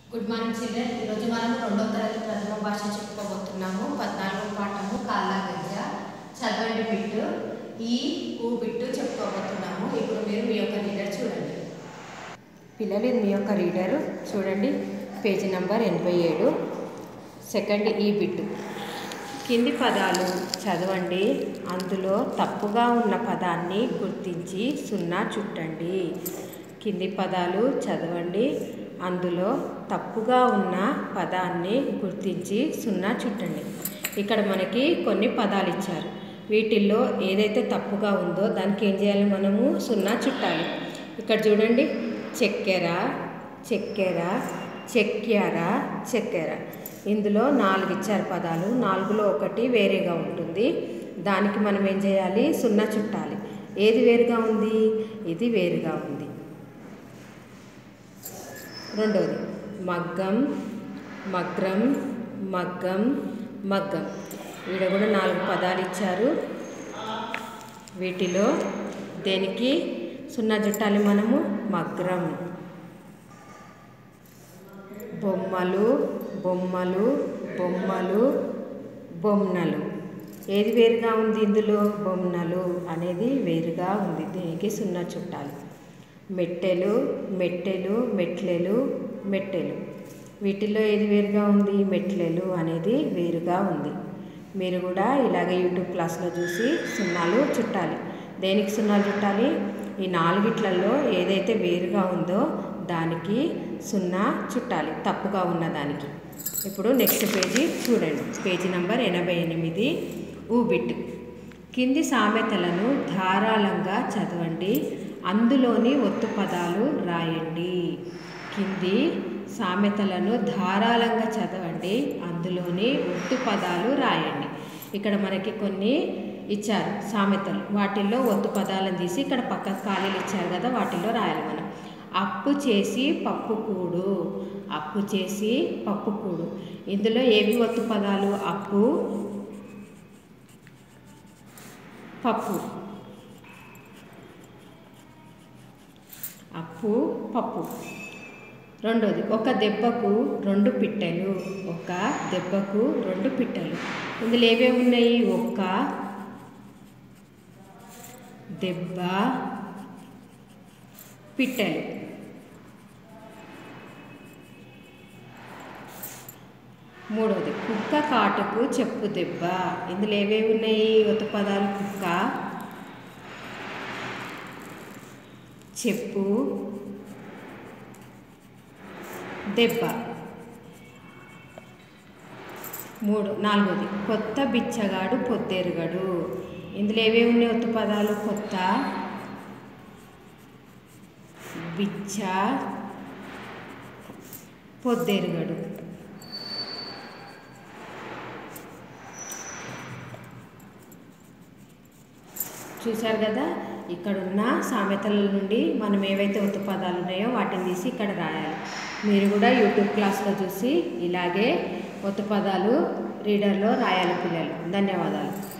good morning children ఈరోజు మనం రెండో తరగతి ప్రథమ భాష చెప్పుకోబోతున్నాము పద్నాలుగో పాఠము కాళ్ళ గజ్జ చదవండి బిట్టు ఈ ఊ బిట్టు చెప్పుకోబోతున్నాము ఇప్పుడు మీరు మీ యొక్క రీడర్ చూడండి పిల్లలు ఇది మీ యొక్క రీడర్ చూడండి పేజీ నంబర్ ఎనభై ఏడు సెకండ్ ఈ బిట్టు కింది పదాలు చదవండి అందులో తప్పుగా ఉన్న పదాన్ని గుర్తించి సున్నా చుట్టండి కింది పదాలు చదవండి అందులో తప్పుగా ఉన్న పదాన్ని గుర్తించి సున్నా చుట్టండి ఇక్కడ మనకి కొన్ని పదాలు ఇచ్చారు వీటిల్లో ఏదైతే తప్పుగా ఉందో దానికి ఏం చేయాలి మనము సున్నా చుట్టాలి ఇక్కడ చూడండి చక్కెర చక్కెర చక్కెర చక్కెర ఇందులో నాలుగు ఇచ్చారు పదాలు నాలుగులో ఒకటి వేరేగా ఉంటుంది దానికి మనం ఏం చేయాలి సున్నా చుట్టాలి ఏది వేరుగా ఉంది ఇది వేరుగా ఉంది రెండవది మగ్గం మగ్రం మగ్గం మగ్గం ఈడ కూడా నాలుగు పదాలు ఇచ్చారు వీటిలో దేనికి సున్నా చుట్టాలి మనము మగ్రం బొమ్మలు బొమ్మలు బొమ్మలు బొమ్మలు ఏది వేరుగా ఉంది ఇందులో బొమ్మలు అనేది వేరుగా ఉంది దీనికి సున్నా చుట్టాలి మెట్టెలు మెట్టెలు మెట్లెలు మెట్టెలు వీటిల్లో ఏది వేరుగా ఉంది మెట్లెలు అనేది వేరుగా ఉంది మీరు కూడా ఇలాగే యూట్యూబ్ క్లాస్లో చూసి సున్నాలు చుట్టాలి దేనికి సున్నాలు చుట్టాలి ఈ నాలుగిట్లలో ఏదైతే వేరుగా ఉందో దానికి సున్నా చుట్టాలి తప్పుగా ఉన్న దానికి ఇప్పుడు నెక్స్ట్ పేజీ చూడండి పేజీ నంబర్ ఎనభై ఎనిమిది ఊబిట్ కింది సామెతలను ధారాళంగా చదవండి అందులోని ఒత్తు పదాలు రాయండి కింది సామెతలను ధారాళంగా చదవండి అందులోని ఒత్తు పదాలు రాయండి ఇక్కడ మనకి కొన్ని ఇచ్చారు సామెతలు వాటిల్లో ఒత్తు పదాలను తీసి ఇక్కడ పక్క ఖాళీలు ఇచ్చారు కదా వాటిల్లో రాయాలి మనం అప్పు చేసి పప్పు కూడు అప్పు చేసి పప్పు కూడు ఇందులో ఏవి ఒత్తు పదాలు అప్పు పప్పు అప్పు పప్పు రెండోది ఒక దెబ్బకు రెండు పిట్టలు ఒక దెబ్బకు రెండు పిట్టలు ఇందులో ఏమేమి ఉన్నాయి ఒక్క దెబ్బ పిట్టలు మూడోది కుక్క కాటుకు చెప్పు దెబ్బ ఇందులో ఏవేవి ఉన్నాయి ఉత పదాలు కుక్క చెప్పు దెబ్బ మూడు నాలుగోది కొత్త బిచ్చగాడు పొద్దెరుగడు ఇందులో ఏవేవి ఉన్నాయి ఒత్తు పదాలు కొత్త బిచ్చ పొద్దెరుగడు చూశారు కదా ఇక్కడ ఉన్న సామెతల నుండి మనం ఏవైతే ఒత్తు పదాలు ఉన్నాయో వాటిని తీసి ఇక్కడ రాయాలి మీరు కూడా యూట్యూబ్ క్లాస్లో చూసి ఇలాగే ఒత్తు పదాలు రీడర్లో రాయాలి పిల్లలు ధన్యవాదాలు